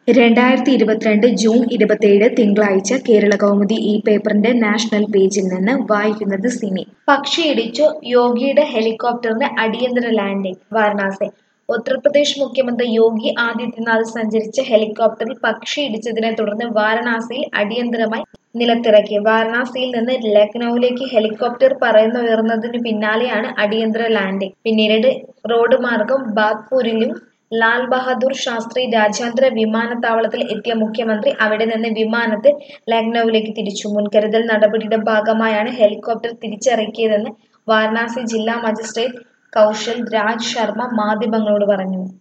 രണ്ടായിരത്തി ഇരുപത്തിരണ്ട് ജൂൺ ഇരുപത്തിയേഴ് തിങ്കളാഴ്ച കേരള കൗമുദി ഈ പേപ്പറിന്റെ നാഷണൽ പേജിൽ നിന്ന് വായിക്കുന്നത് സിനി പക്ഷിയിടിച്ചു യോഗിയുടെ ഹെലികോപ്റ്ററിന് അടിയന്തര ലാൻഡിംഗ് വാരണാസി ഉത്തർപ്രദേശ് മുഖ്യമന്ത്രി യോഗി ആദിത്യനാഥ് സഞ്ചരിച്ച ഹെലികോപ്റ്ററിൽ പക്ഷിയിടിച്ചതിനെ തുടർന്ന് വാരണാസിയിൽ അടിയന്തരമായി നിലത്തിറക്കി വാരണാസിയിൽ നിന്ന് ലക്നൌവിലേക്ക് ഹെലികോപ്റ്റർ പറന്നുയർന്നതിനു പിന്നാലെയാണ് അടിയന്തര ലാൻഡിംഗ് പിന്നീട് റോഡ് മാർഗം ബാഗ്പൂരിലും ലാൽ ബഹാദൂർ ശാസ്ത്രി രാജ്യാന്തര വിമാനത്താവളത്തിൽ എത്തിയ മുഖ്യമന്ത്രി അവിടെ നിന്ന് വിമാനത്തിൽ ലക്നൌവിലേക്ക് തിരിച്ചു മുൻകരുതൽ നടപടിയുടെ ഭാഗമായാണ് ഹെലികോപ്റ്റർ തിരിച്ചിറക്കിയതെന്ന് വാരണാസി ജില്ലാ മജിസ്ട്രേറ്റ് കൗശൽ രാജ് ശർമ്മ മാധ്യമങ്ങളോട് പറഞ്ഞു